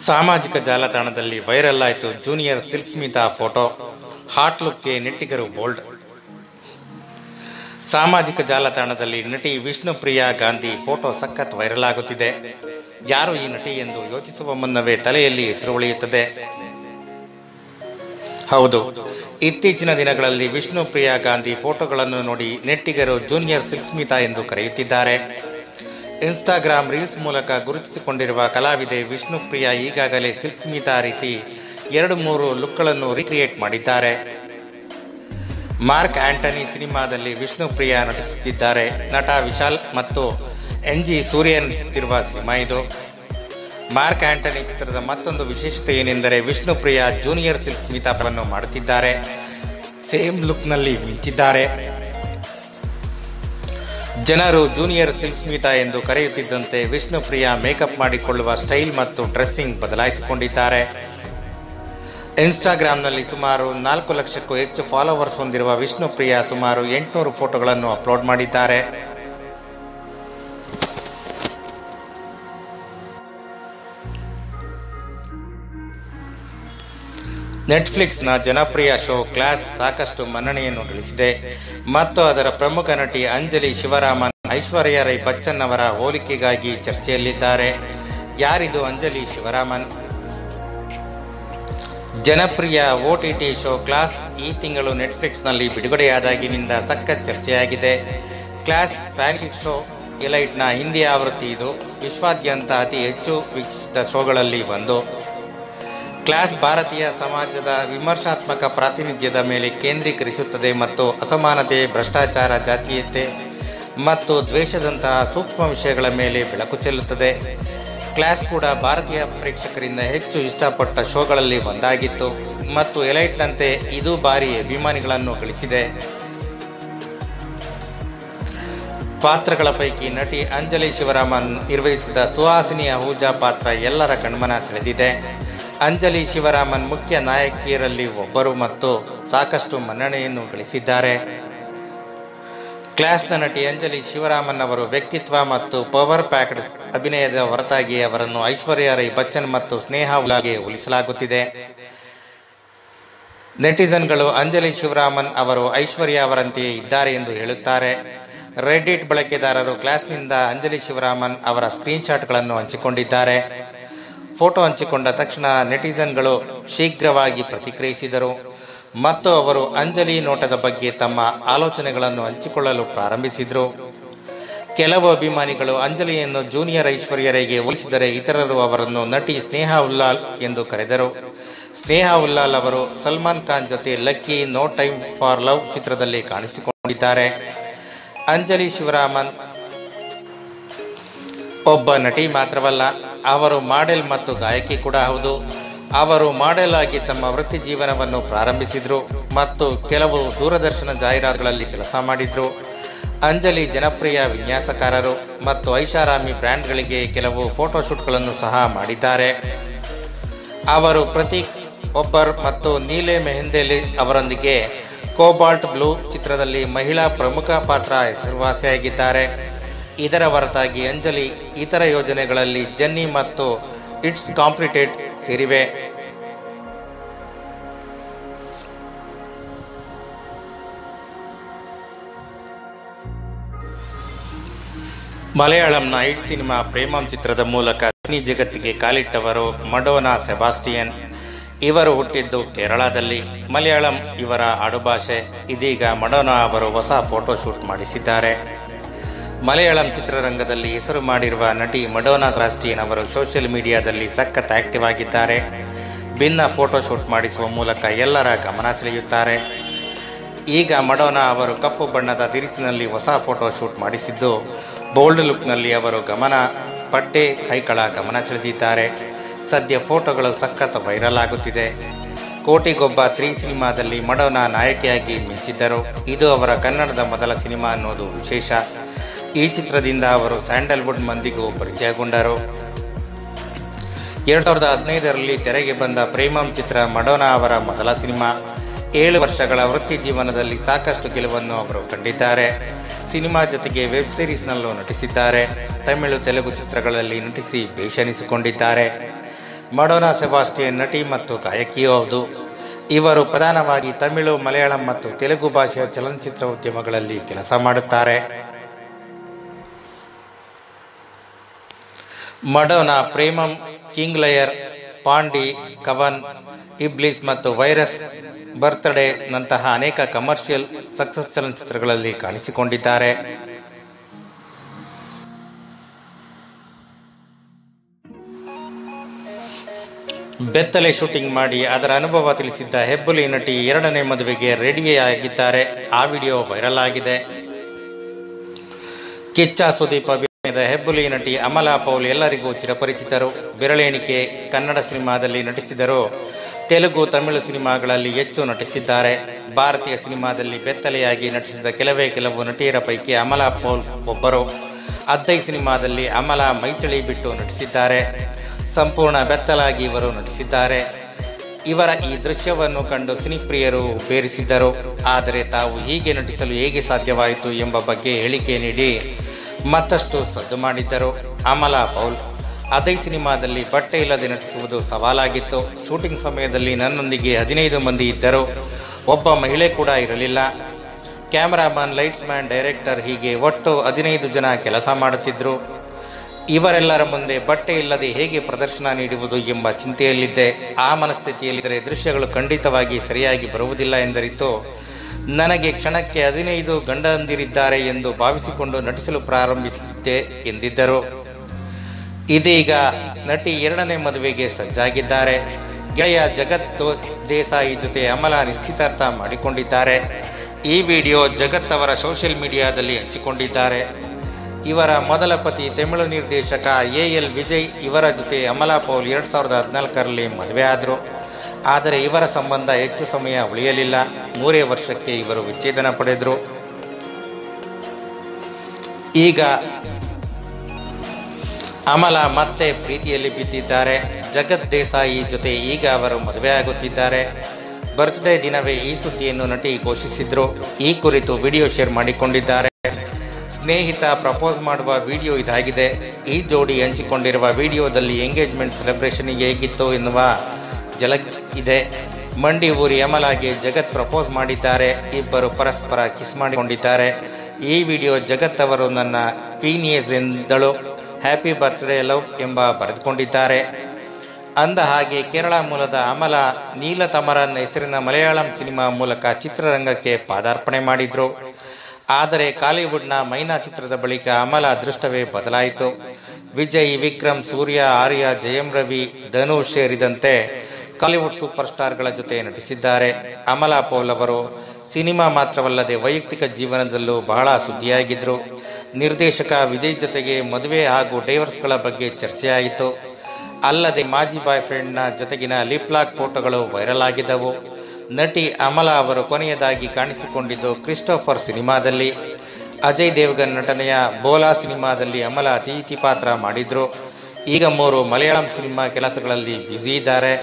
ಸಾಮಾಜಿಕ ಜಾಲತಾಣದಲ್ಲಿ ವೈರಲ್ ಆಯಿತು junior Silk Smitha photo hot ಲುಕ್ಗೆ ನೆಟ್ಟಿಗರು ಬೋಲ್ಡ್ ಸಾಮಾಜಿಕ ಜಾಲತಾಣದಲ್ಲಿ ನಟಿ ವಿಷ್ಣುಪ್ರಿಯಾ ಗಾಂಧಿ ಫೋಟೋ ಸಖತ್ ವೈರಲ್ ಆಗುತ್ತಿದೆ ಯಾರು ಈ ನಟಿ ಎಂದು ಯೋಚಿಸುವ ಮುನ್ನವೇ ತಲೆಯಲ್ಲಿ ಹೆಸರು ಉಳಿಯುತ್ತದೆ ಹೌದು ಇತ್ತೀಚಿನ ದಿನಗಳಲ್ಲಿ ವಿಷ್ಣುಪ್ರಿಯಾ ಗಾಂಧಿ ಫೋಟೋಗಳನ್ನು ನೋಡಿ ನೆಟ್ಟಿಗರು ಜೂನಿಯರ್ ಸಿಲ್ಕ್ ಸ್ಮಿತಾ ಎಂದು ಕರೆಯುತ್ತಿದ್ದಾರೆ ಇನ್ಸ್ಟಾಗ್ರಾಮ್ ರೀಲ್ಸ್ ಮೂಲಕ ಗುರುತಿಸಿಕೊಂಡಿರುವ ಕಲಾವಿದೆ ವಿಷ್ಣುಪ್ರಿಯಾ ಈಗಾಗಲೇ ಸಿಲ್ಕ್ ಸ್ಮಿತಾ ರೀತಿ ಎರಡು ಮೂರು ಲುಕ್ಗಳನ್ನು ರೀಕ್ರಿಯೇಟ್ ಮಾಡಿದ್ದಾರೆ ಮಾರ್ಕ್ ಆಂಟನಿ ಸಿನಿಮಾದಲ್ಲಿ ವಿಷ್ಣುಪ್ರಿಯಾ ನಟಿಸುತ್ತಿದ್ದಾರೆ ನಟ ವಿಶಾಲ್ ಮತ್ತು ಎನ್ ಜಿ ಸೂರ್ಯ ನಟಿಸುತ್ತಿರುವ ಸಿನಿಮಾ ಇದು ಮಾರ್ಕ್ ಆಂಟನಿ ಚಿತ್ರದ ಮತ್ತೊಂದು ವಿಶೇಷತೆ ಏನೆಂದರೆ ವಿಷ್ಣುಪ್ರಿಯಾ ಜೂನಿಯರ್ ಸಿಲ್ಕ್ ಸ್ಮಿತಾವನ್ನು ಮಾಡುತ್ತಿದ್ದಾರೆ ಸೇಮ್ ಲುಕ್ನಲ್ಲಿ ಮಿಂಚಿದ್ದಾರೆ ಜನರು ಜೂನಿಯರ್ ಸಿಲ್ಕ್ ಸ್ಮಿತಾ ಎಂದು ಕರೆಯುತ್ತಿದ್ದಂತೆ ವಿಷ್ಣುಪ್ರಿಯಾ ಮೇಕಪ್ ಮಾಡಿಕೊಳ್ಳುವ ಸ್ಟೈಲ್ ಮತ್ತು ಡ್ರೆಸ್ಸಿಂಗ್ ಬದಲಾಯಿಸಿಕೊಂಡಿದ್ದಾರೆ ಇನ್ಸ್ಟಾಗ್ರಾಂನಲ್ಲಿ ಸುಮಾರು ನಾಲ್ಕು ಲಕ್ಷಕ್ಕೂ ಹೆಚ್ಚು ಫಾಲೋವರ್ಸ್ ಹೊಂದಿರುವ ವಿಷ್ಣುಪ್ರಿಯಾ ಸುಮಾರು ಎಂಟುನೂರು ಫೋಟೋಗಳನ್ನು ಅಪ್ಲೋಡ್ ಮಾಡಿದ್ದಾರೆ ನೆಟ್ಫ್ಲಿಕ್ಸ್ನ ಜನಪ್ರಿಯ ಶೋ ಕ್ಲಾಸ್ ಸಾಕಷ್ಟು ಮನ್ನಣೆಯನ್ನು ಗಳಿಸಿದೆ ಮತ್ತು ಅದರ ಪ್ರಮುಖ ನಟಿ ಅಂಜಲಿ ಶಿವರಾಮನ್ ಐಶ್ವರ್ಯ ರೈ ಬಚ್ಚನ್ ಅವರ ಹೋಲಿಕೆಗಾಗಿ ಚರ್ಚೆಯಲ್ಲಿದ್ದಾರೆ ಯಾರಿದು ಅಂಜಲಿ ಶಿವರಾಮನ್ ಜನಪ್ರಿಯ ಓಟಿಟಿ ಶೋ ಕ್ಲಾಸ್ ಈ ತಿಂಗಳು ನೆಟ್ಫ್ಲಿಕ್ಸ್ನಲ್ಲಿ ಬಿಡುಗಡೆಯಾದಾಗಿನಿಂದ ಸಖತ್ ಚರ್ಚೆಯಾಗಿದೆ ಕ್ಲಾಸ್ ಫ್ಯಾನ್ಶಿಪ್ ಶೋ ಎಲೈಟ್ನ ಹಿಂದಿ ಆವೃತ್ತಿ ಇದು ವಿಶ್ವಾದ್ಯಂತ ಅತಿ ಹೆಚ್ಚು ವೀಕ್ಷಿಸಿದ ಶೋಗಳಲ್ಲಿ ಒಂದು ಕ್ಲಾಸ್ ಭಾರತೀಯ ಸಮಾಜದ ವಿಮರ್ಶಾತ್ಮಕ ಪ್ರಾತಿನಿಧ್ಯದ ಮೇಲೆ ಕೇಂದ್ರೀಕರಿಸುತ್ತದೆ ಮತ್ತು ಅಸಮಾನತೆ ಭ್ರಷ್ಟಾಚಾರ ಜಾತೀಯತೆ ಮತ್ತು ದ್ವೇಷದಂತಹ ಸೂಕ್ಷ್ಮ ವಿಷಯಗಳ ಮೇಲೆ ಬೆಳಕು ಚೆಲ್ಲುತ್ತದೆ ಕ್ಲಾಸ್ ಕೂಡ ಭಾರತೀಯ ಪ್ರೇಕ್ಷಕರಿಂದ ಹೆಚ್ಚು ಇಷ್ಟಪಟ್ಟ ಶೋಗಳಲ್ಲಿ ಒಂದಾಗಿತ್ತು ಮತ್ತು ಎಲೈಟ್ನಂತೆ ಇದು ಬಾರಿ ಅಭಿಮಾನಿಗಳನ್ನು ಗಳಿಸಿದೆ ಪಾತ್ರಗಳ ಪೈಕಿ ನಟಿ ಅಂಜಲಿ ಶಿವರಾಮನ್ ನಿರ್ವಹಿಸಿದ ಸುಹಾಸಿನಿ ಅಹೂಜಾ ಪಾತ್ರ ಎಲ್ಲರ ಕಣ್ಮನ ಸೆಳೆದಿದೆ ಅಂಜಲಿ ಶಿವರಾಮನ್ ಮುಖ್ಯ ನಾಯಕಿಯರಲ್ಲಿ ಒಬ್ಬರು ಮತ್ತು ಸಾಕಷ್ಟು ಮನ್ನಣೆಯನ್ನು ಗಳಿಸಿದ್ದಾರೆ ಕ್ಲಾಸ್ನ ನಟಿ ಅಂಜಲಿ ಶಿವರಾಮನ್ ಅವರು ವ್ಯಕ್ತಿತ್ವ ಮತ್ತು ಪವರ್ ಪ್ಯಾಕ್ಡ್ ಅಭಿನಯದ ಹೊರತಾಗಿ ಅವರನ್ನು ಐಶ್ವರ್ಯ ರೈ ಬಚ್ಚನ್ ಮತ್ತು ಸ್ನೇಹ ಉಲಾಗೆ ಹೋಲಿಸಲಾಗುತ್ತಿದೆ ನೆಟಿಸನ್ಗಳು ಅಂಜಲಿ ಶಿವರಾಮನ್ ಅವರು ಐಶ್ವರ್ಯ ಅವರಂತೆಯೇ ಇದ್ದಾರೆ ಎಂದು ಹೇಳುತ್ತಾರೆ ರೆಡ್ಡಿಟ್ ಬಳಕೆದಾರರು ಕ್ಲಾಸ್ನಿಂದ ಅಂಜಲಿ ಶಿವರಾಮನ್ ಅವರ ಸ್ಕ್ರೀನ್ಶಾಟ್ಗಳನ್ನು ಹಂಚಿಕೊಂಡಿದ್ದಾರೆ ಫೋಟೋ ಹಂಚಿಕೊಂಡ ತಕ್ಷಣ ನೆಟಿಸನ್ಗಳು ಶೀಘ್ರವಾಗಿ ಪ್ರತಿಕ್ರಿಯಿಸಿದರು ಮತ್ತು ಅವರು ಅಂಜಲಿ ನೋಟದ ಬಗ್ಗೆ ತಮ್ಮ ಆಲೋಚನೆಗಳನ್ನು ಹಂಚಿಕೊಳ್ಳಲು ಪ್ರಾರಂಭಿಸಿದರು ಕೆಲವು ಅಭಿಮಾನಿಗಳು ಅಂಜಲಿಯನ್ನು ಜೂನಿಯರ್ ಐಶ್ವರ್ಯರಿಗೆ ಹೋಲಿಸಿದರೆ ಇತರರು ಅವರನ್ನು ನಟಿ ಸ್ನೇಹ ಉಲ್ಲಾಲ್ ಎಂದು ಕರೆದರು ಸ್ನೇಹ ಉಲ್ಲಾಲ್ ಅವರು ಸಲ್ಮಾನ್ ಖಾನ್ ಜೊತೆ Lucky no time for love ಚಿತ್ರದಲ್ಲಿ ಕಾಣಿಸಿಕೊಂಡಿದ್ದಾರೆ ಅಂಜಲಿ ಶಿವರಾಮನ್ ಒಬ್ಬ ನಟಿ ಮಾತ್ರವಲ್ಲ ಅವರು ಮಾಡೆಲ್ ಮತ್ತು ಗಾಯಕಿ ಕೂಡ ಹೌದು ಅವರು ಮಾಡೆಲ್ ಆಗಿ ತಮ್ಮ ವೃತ್ತಿ ಜೀವನವನ್ನು ಪ್ರಾರಂಭಿಸಿದ್ರು ಮತ್ತು ಕೆಲವು ದೂರದರ್ಶನ ಜಾಹೀರಾತುಗಳಲ್ಲಿ ಕೆಲಸ ಮಾಡಿದ್ರು ಅಂಜಲಿ ಜನಪ್ರಿಯ ವಿನ್ಯಾಸಕಾರರು ಮತ್ತು ಐಷಾರಾಮಿ ಬ್ರ್ಯಾಂಡ್ಗಳಿಗೆ ಕೆಲವು ಫೋಟೋಶೂಟ್ಗಳನ್ನು ಸಹ ಮಾಡಿದ್ದಾರೆ ಅವರು ಪ್ರತೀಕ್ ಒಬ್ಬರ್ ಮತ್ತು ನೀಲೆ ಮೆಹಂದೇಲಿ ಅವರೊಂದಿಗೆ ಕೋಬಾಲ್ಟ್ ಬ್ಲೂ ಚಿತ್ರದಲ್ಲಿ ಮಹಿಳಾ ಪ್ರಮುಖ ಪಾತ್ರ ಹೆಸರುವಾಸಿಯಾಗಿದ್ದಾರೆ ಇದರ ಹೊರತಾಗಿ ಅಂಜಲಿ ಇತರ ಯೋಜನೆಗಳಲ್ಲಿ ಜನ್ನಿ ಮತ್ತು ಇಟ್ಸ್ ಕಾಂಪ್ಲಿಟೆಡ್ ಸೇರಿವೆ ಮಲಯಾಳಂನ ಹಿಟ್ ಸಿನಿಮಾ ಪ್ರೇಮಂ ಚಿತ್ರದ ಮೂಲಕ ಸಿನಿ ಜಗತ್ತಿಗೆ ಕಾಲಿಟ್ಟವರು ಮಡೋನಾ ಸೆಬಾಸ್ಟಿಯನ್ ಇವರು ಹುಟ್ಟಿದ್ದು ಕೇರಳದಲ್ಲಿ ಮಲಯಾಳಂ ಇವರ ಆಡುಭಾಷೆ ಇದೀಗ ಮಡೋನಾ ಅವರು ಹೊಸ ಫೋಟೋ ಶೂಟ್ ಮಾಡಿಸಿದ್ದಾರೆ ಮಲಯಾಳಂ ಚಿತ್ರರಂಗದಲ್ಲಿ ಹೆಸರು ಮಾಡಿರುವ ನಟಿ ಮಡೋನಾ ರಾಷ್ಟ್ರೀಯನ್ ಅವರು ಸೋಷಿಯಲ್ ಮೀಡಿಯಾದಲ್ಲಿ ಸಖತ್ ಆಕ್ಟಿವ್ ಆಗಿದ್ದಾರೆ ಭಿನ್ನ ಫೋಟೋ ಶೂಟ್ ಮಾಡಿಸುವ ಮೂಲಕ ಎಲ್ಲರ ಗಮನ ಸೆಳೆಯುತ್ತಾರೆ ಈಗ ಮಡೋನಾ ಅವರು ಕಪ್ಪು ಬಣ್ಣದ ದಿರಿಸಿನಲ್ಲಿ ಹೊಸ ಫೋಟೋ ಶೂಟ್ ಮಾಡಿಸಿದ್ದು ಬೋಲ್ಡ್ ಲುಕ್ನಲ್ಲಿ ಅವರು ಗಮನ ಪಟ್ಟೆ ಕೈಗಳ ಗಮನ ಸೆಳೆದಿದ್ದಾರೆ ಸದ್ಯ ಫೋಟೋಗಳು ಸಖತ್ ವೈರಲ್ ಆಗುತ್ತಿದೆ ಕೋಟಿಗೊಬ್ಬ ತ್ರೀ ಸಿನಿಮಾದಲ್ಲಿ ಮಡೋನಾ ನಾಯಕಿಯಾಗಿ ಮಿಂಚಿದ್ದರು ಇದು ಅವರ ಕನ್ನಡದ ಮೊದಲ ಸಿನಿಮಾ ಅನ್ನೋದು ವಿಶೇಷ ಈ ಚಿತ್ರದಿಂದ ಅವರು ಸ್ಯಾಂಡಲ್ವುಡ್ ಮಂದಿಗೂ ಪರಿಚಯಗೊಂಡರು ಎರಡು ಸಾವಿರದ ಹದಿನೈದರಲ್ಲಿ ತೆರೆಗೆ ಬಂದ ಪ್ರೇಮಂ ಚಿತ್ರ ಮಡೋನಾ ಅವರ ಮೊದಲ ಸಿನಿಮಾ ಏಳು ವರ್ಷಗಳ ವೃತ್ತಿ ಜೀವನದಲ್ಲಿ ಸಾಕಷ್ಟು ಗೆಲುವನ್ನು ಅವರು ಕಂಡಿದ್ದಾರೆ ಸಿನಿಮಾ ಜೊತೆಗೆ ವೆಬ್ ಸೀರೀಸ್ನಲ್ಲೂ ನಟಿಸಿದ್ದಾರೆ ತಮಿಳು ತೆಲುಗು ಚಿತ್ರಗಳಲ್ಲಿ ನಟಿಸಿ ಬೇಷನಿಸಿಕೊಂಡಿದ್ದಾರೆ ಮಡೋನಾ ಸೆಬಾಸ್ಟಿಯನ್ ನಟಿ ಮತ್ತು ಗಾಯಕಿಯೂ ಹೌದು ಇವರು ಪ್ರಧಾನವಾಗಿ ತಮಿಳು ಮಲಯಾಳಂ ಮತ್ತು ತೆಲುಗು ಭಾಷೆಯ ಚಲನಚಿತ್ರ ಉದ್ಯಮಗಳಲ್ಲಿ ಕೆಲಸ ಮಾಡುತ್ತಾರೆ Madonna Premam king liar Paandi Kavan Iblis ಮತ್ತು ವೈರಸ್ ಬರ್ತ್ಡೇ ನಂತಹ ಅನೇಕ ಕಮರ್ಷಿಯಲ್ ಸಕ್ಸಸ್ ಚಲನಚಿತ್ರಗಳಲ್ಲಿ ಕಾಣಿಸಿಕೊಂಡಿದ್ದಾರೆ ಬೆತ್ತಲೆ ಶೂಟಿಂಗ್ ಮಾಡಿ ಅದರ ಅನುಭವ ತಿಳಿಸಿದ್ದ ಹೆಬ್ಬುಲಿ ನಟಿ ಎರಡನೇ ಮದುವೆಗೆ ರೆಡಿಯಾಗಿದ್ದಾರೆ ಆ ವಿಡಿಯೋ ವೈರಲ್ ಆಗಿದೆ ಕಿಚ್ಚ ಸುದೀಪ್ ಅಭಿನಯದ ಹೆಬ್ಬುಲಿ ನಟಿ ಅಮಲಾ ಪೌಲ್ ಎಲ್ಲರಿಗೂ ಚಿರಪರಿಚಿತರು ಬೆರಳೆಣಿಕೆ ಕನ್ನಡ ಸಿನಿಮಾದಲ್ಲಿ ನಟಿಸಿದರು ತೆಲುಗು ತಮಿಳು ಸಿನಿಮಾಗಳಲ್ಲಿ ಹೆಚ್ಚು ನಟಿಸಿದ್ದಾರೆ ಭಾರತೀಯ ಸಿನಿಮಾದಲ್ಲಿ ಬೆತ್ತಲೆಯಾಗಿ ನಟಿಸಿದ ಕೆಲವೇ ಕೆಲವು ನಟಿಯರ ಪೈಕಿ ಅಮಲಾ ಪೌಲ್ ಒಬ್ಬರು ಅದ್ದೈ ಸಿನಿಮಾದಲ್ಲಿ ಅಮಲಾ ಮೈಚಳಿ ಬಿಟ್ಟು ನಟಿಸಿದ್ದಾರೆ ಸಂಪೂರ್ಣ ಬೆತ್ತಲಾಗಿ ಇವರು ನಟಿಸಿದ್ದಾರೆ ಇವರ ಈ ದೃಶ್ಯವನ್ನು ಕಂಡು ಸಿನಿಪ್ರಿಯರು ಬೇರಿಸಿದ್ದರು ಆದರೆ ತಾವು ಹೀಗೆ ನಟಿಸಲು ಹೇಗೆ ಸಾಧ್ಯವಾಯಿತು ಎಂಬ ಬಗ್ಗೆ ಹೇಳಿಕೆ ನೀಡಿ ಮತ್ತಷ್ಟು ಸದ್ದು ಮಾಡಿದ್ದರು ಅಮಲಾ ಪೌಲ್ ಅದೇ ಸಿನಿಮಾದಲ್ಲಿ ಬಟ್ಟೆ ಇಲ್ಲದೆ ನಟಿಸುವುದು ಸವಾಲಾಗಿತ್ತು ಶೂಟಿಂಗ್ ಸಮಯದಲ್ಲಿ ನನ್ನೊಂದಿಗೆ ಹದಿನೈದು ಮಂದಿ ಇದ್ದರು ಒಬ್ಬ ಮಹಿಳೆ ಕೂಡ ಇರಲಿಲ್ಲ ಕ್ಯಾಮರಾಮನ್ ಲೈಟ್ಸ್ ಮ್ಯಾನ್ ಡೈರೆಕ್ಟರ್ ಹೀಗೆ ಒಟ್ಟು ಹದಿನೈದು ಜನ ಕೆಲಸ ಮಾಡುತ್ತಿದ್ದರು ಇವರೆಲ್ಲರ ಮುಂದೆ ಬಟ್ಟೆ ಇಲ್ಲದೆ ಹೇಗೆ ಪ್ರದರ್ಶನ ನೀಡುವುದು ಎಂಬ ಚಿಂತೆಯಲ್ಲಿದ್ದೆ ಆ ಮನಸ್ಥಿತಿಯಲ್ಲಿದ್ದರೆ ದೃಶ್ಯಗಳು ಖಂಡಿತವಾಗಿ ಸರಿಯಾಗಿ ಬರುವುದಿಲ್ಲ ಎಂದರಿತು ನನಗೆ ಕ್ಷಣಕ್ಕೆ ಹದಿನೈದು ಗಂಡಂದಿರಿದ್ದಾರೆ ಎಂದು ಭಾವಿಸಿಕೊಂಡು ನಟಿಸಲು ಪ್ರಾರಂಭಿಸಿದ್ದೆ ಎಂದಿದ್ದರು ಇದೀಗ ನಟಿ ಎರಡನೇ ಮದುವೆಗೆ ಸಜ್ಜಾಗಿದ್ದಾರೆ ಗೆಳೆಯ ಜಗತ್ ದೇಸಾಯಿ ಜೊತೆ ಅಮಲ ನಿಶ್ಚಿತಾರ್ಥ ಮಾಡಿಕೊಂಡಿದ್ದಾರೆ ಈ ವಿಡಿಯೋ ಜಗತ್ ಅವರ ಸೋಷಿಯಲ್ ಮೀಡಿಯಾದಲ್ಲಿ ಹಂಚಿಕೊಂಡಿದ್ದಾರೆ ಇವರ ಮೊದಲ ಪತಿ ತಮಿಳು ನಿರ್ದೇಶಕ ಎ ಎಲ್ ವಿಜಯ್ ಇವರ ಜೊತೆ ಅಮಲಾ ಪೌಲ್ ಎರಡು ಸಾವಿರದ ಹದಿನಾಲ್ಕರಲ್ಲಿ ಮದುವೆ ಆದರು ಆದರೆ ಇವರ ಸಂಬಂಧ ಹೆಚ್ಚು ಸಮಯ ಉಳಿಯಲಿಲ್ಲ ಮೂರೇ ವರ್ಷಕ್ಕೆ ಇವರು ವಿಚ್ಛೇದನ ಪಡೆದರು ಈಗ ಅಮಲ ಮತ್ತೆ ಪ್ರೀತಿಯಲ್ಲಿ ಬಿದ್ದಿದ್ದಾರೆ ಜಗತ್ ದೇಸಾಯಿ ಜೊತೆ ಈಗ ಅವರು ಮದುವೆಯಾಗುತ್ತಿದ್ದಾರೆ ಬರ್ತ್ಡೇ ದಿನವೇ ಈ ಸುದ್ದಿಯನ್ನು ನಟಿ ಘೋಷಿಸಿದ್ರು ಈ ಕುರಿತು ವಿಡಿಯೋ ಶೇರ್ ಮಾಡಿಕೊಂಡಿದ್ದಾರೆ ಸ್ನೇಹಿತ ಪ್ರಪೋಸ್ ಮಾಡುವ ವಿಡಿಯೋ ಇದಾಗಿದೆ ಈ ಜೋಡಿ ಹಂಚಿಕೊಂಡಿರುವ ವಿಡಿಯೋದಲ್ಲಿ ಎಂಗೇಜ್ಮೆಂಟ್ ಸೆಲೆಬ್ರೇಷನ್ ಹೇಗಿತ್ತು ಎನ್ನುವ ಜಲಕ್ ಇದೆ ಮಂಡಿ ಊರಿ ಅಮಲಾಗೆ ಜಗತ್ ಪ್ರಪೋಸ್ ಮಾಡಿದ್ದಾರೆ ಇಬ್ಬರು ಪರಸ್ಪರ ಕಿಸ್ ಮಾಡಿಕೊಂಡಿದ್ದಾರೆ ಈ ವಿಡಿಯೋ ಜಗತ್ ಅವರು ನನ್ನ ಪೀನಿಯಸ್ ಎಂದಳು ಹ್ಯಾಪಿ ಬರ್ತ್ಡೇ ಲವ್ ಎಂಬ ಬರೆದುಕೊಂಡಿದ್ದಾರೆ ಅಂದ ಹಾಗೆ ಕೇರಳ ಮೂಲದ ಅಮಲ ನೀಲತಮರನ್ ಹೆಸರಿನ ಮಲಯಾಳಂ ಸಿನಿಮಾ ಮೂಲಕ ಚಿತ್ರರಂಗಕ್ಕೆ ಪಾದಾರ್ಪಣೆ ಮಾಡಿದ್ರು ಆದರೆ ಕಾಲಿವುಡ್ನ ಮೈನಾ ಚಿತ್ರದ ಬಳಿಕ ಅಮಲ ಅದೃಷ್ಟವೇ ಬದಲಾಯಿತು ವಿಜಯ್ ವಿಕ್ರಮ್ ಸೂರ್ಯ ಆರ್ಯ ಜಯಂ ರವಿ ಧನುಷ್ ಸೇರಿದಂತೆ ಕಾಲಿವುಡ್ ಸೂಪರ್ ಸ್ಟಾರ್ಗಳ ಜೊತೆ ನಟಿಸಿದ್ದಾರೆ ಅಮಲಾ ಪೌಲ್ ಅವರು ಸಿನಿಮಾ ಮಾತ್ರವಲ್ಲದೆ ವೈಯಕ್ತಿಕ ಜೀವನದಲ್ಲೂ ಬಹಳ ಸುದ್ದಿಯಾಗಿದ್ರು ನಿರ್ದೇಶಕ ವಿಜಯ್ ಜೊತೆಗೆ ಮದುವೆ ಹಾಗೂ ಡೈವರ್ಸ್ಗಳ ಬಗ್ಗೆ ಚರ್ಚೆಯಾಯಿತು ಅಲ್ಲದೆ ಮಾಜಿ ಬಾಯ್ ಫ್ರೆಂಡ್ನ ಜೊತೆಗಿನ ಲಿಪ್ಲಾಕ್ ಫೋಟೋಗಳು ವೈರಲ್ ಆಗಿದ್ದವು ನಟಿ ಅಮಲಾ ಅವರು ಕೊನೆಯದಾಗಿ ಕಾಣಿಸಿಕೊಂಡಿದ್ದು ಕ್ರಿಸ್ಟೋಫರ್ ಸಿನಿಮಾದಲ್ಲಿ ಅಜಯ್ ದೇವಗನ್ ನಟನೆಯ ಬೋಲಾ ಸಿನಿಮಾದಲ್ಲಿ ಅಮಲಾ ಅತಿಥಿ ಪಾತ್ರ ಮಾಡಿದ್ರು ಈಗ ಮೂರು ಮಲಯಾಳಂ ಸಿನಿಮಾ ಕೆಲಸಗಳಲ್ಲಿ ಬ್ಯುಸಿ ಇದ್ದಾರೆ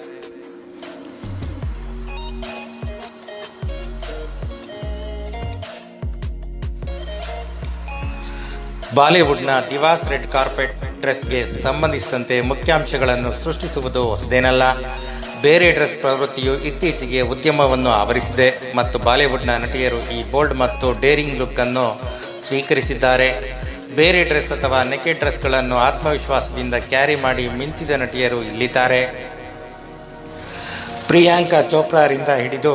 ಬಾಲಿವುಡ್ನ ದಿವಾಸ್ ರೆಡ್ ಕಾರ್ಪೆಟ್ ಡ್ರೆಸ್ಗೆ ಸಂಬಂಧಿಸಿದಂತೆ ಮುಖ್ಯಾಂಶಗಳನ್ನು ಸೃಷ್ಟಿಸುವುದು ಹೊಸದೇನಲ್ಲ ಬೇರೆ ಡ್ರೆಸ್ ಪ್ರವೃತ್ತಿಯು ಇತ್ತೀಚೆಗೆ ಉದ್ಯಮವನ್ನು ಆವರಿಸಿದೆ ಮತ್ತು ಬಾಲಿವುಡ್ನ ನಟಿಯರು ಈ ಬೋಲ್ಡ್ ಮತ್ತು ಡೇರಿಂಗ್ ಲುಕ್ ಅನ್ನು ಸ್ವೀಕರಿಸಿದ್ದಾರೆ ಬೇರೆ ಡ್ರೆಸ್ ಅಥವಾ ನೆಕೆಡ್ ಡ್ರೆಸ್ಗಳನ್ನು ಆತ್ಮವಿಶ್ವಾಸದಿಂದ ಕ್ಯಾರಿ ಮಾಡಿ ಮಿಂಚಿದ ನಟಿಯರು ಇಲ್ಲಿದ್ದಾರೆ ಪ್ರಿಯಾಂಕಾ ಚೋಪ್ರಾರಿಂದ ಹಿಡಿದು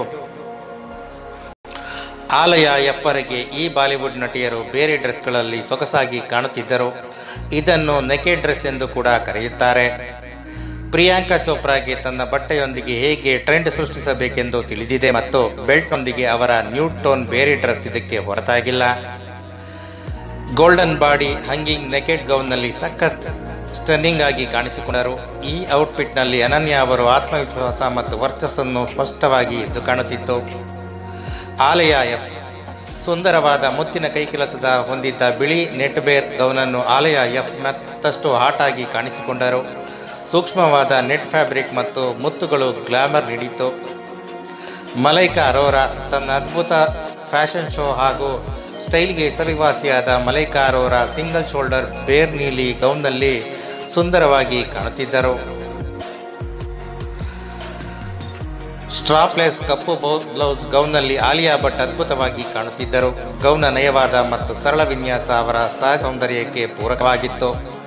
ಆಲಯ ಎಫ್ವರೆಗೆ ಈ ಬಾಲಿವುಡ್ ನಟಿಯರು ಬೇರೆ ಡ್ರೆಸ್ಗಳಲ್ಲಿ ಸೊಗಸಾಗಿ ಕಾಣುತ್ತಿದ್ದರು ಇದನ್ನು ನೆಕೆಡ್ ಡ್ರೆಸ್ ಎಂದು ಕೂಡ ಕರೆಯುತ್ತಾರೆ ಪ್ರಿಯಾಂಕಾ ಚೋಪ್ರಾಗೆ ತನ್ನ ಬಟ್ಟೆಯೊಂದಿಗೆ ಹೇಗೆ ಟ್ರೆಂಡ್ ಸೃಷ್ಟಿಸಬೇಕೆಂದು ತಿಳಿದಿದೆ ಮತ್ತು ಬೆಲ್ಟ್ನೊಂದಿಗೆ ಅವರ ನ್ಯೂಟ್ ಟೋನ್ ಬೇರೆ ಡ್ರೆಸ್ ಇದಕ್ಕೆ ಹೊರತಾಗಿಲ್ಲ ಗೋಲ್ಡನ್ ಬಾಡಿ ಹಂಗಿಂಗ್ ನೆಕೆಡ್ ಗೌನ್ನಲ್ಲಿ ಸಖತ್ ಸ್ಟನ್ನಿಂಗ್ ಆಗಿ ಕಾಣಿಸಿಕೊಂಡರು ಈ ಔಟ್ಫಿಟ್ನಲ್ಲಿ ಅನನ್ಯ ಅವರು ಆತ್ಮವಿಶ್ವಾಸ ಮತ್ತು ವರ್ಚಸ್ಸನ್ನು ಸ್ಪಷ್ಟವಾಗಿ ಎದ್ದು ಕಾಣುತ್ತಿತ್ತು ಆಲಯ ಎಫ್ ಸುಂದರವಾದ ಮುತ್ತಿನ ಕೈಕೆಲಸದ ಹೊಂದಿದ್ದ ಬಿಳಿ ನೆಟ್ ಬೇರ್ ಗೌನನ್ನು ಆಲಯ ಎಫ್ ಮತ್ತಷ್ಟು ಹಾಟ್ ಆಗಿ ಕಾಣಿಸಿಕೊಂಡರು ಸೂಕ್ಷ್ಮವಾದ ನೆಟ್ ಫ್ಯಾಬ್ರಿಕ್ ಮತ್ತು ಮುತ್ತುಗಳು ಗ್ಲಾಮರ್ ನೀಡಿತು ಮಲೈಕಾ ಅರೋರಾ ತನ್ನ ಅದ್ಭುತ ಫ್ಯಾಷನ್ ಶೋ ಹಾಗೂ ಸ್ಟೈಲ್ಗೆ ಹೆಸರುವಾಸಿಯಾದ ಮಲೈಕಾ ಅರೋರಾ ಸಿಂಗಲ್ ಶೋಲ್ಡರ್ ಬೇರ್ ನೀಲಿ ಗೌನ್ನಲ್ಲಿ ಸುಂದರವಾಗಿ ಕಾಣುತ್ತಿದ್ದರು ಸ್ಟ್ರಾಪ್ಲೆಸ್ ಕಪ್ಪು ಬೌ- ಬ್ಲೌಸ್ ಗೌನ್ನಲ್ಲಿ ಆಲಿಯಾ ಭಟ್ ಅದ್ಭುತವಾಗಿ ಕಾಣುತ್ತಿದ್ದರು ಗೌನ್ನ ನಯವಾದ ಮತ್ತು ಸರಳ ವಿನ್ಯಾಸ ಅವರ ಸಹ ಸೌಂದರ್ಯಕ್ಕೆ ಪೂರಕವಾಗಿತ್ತು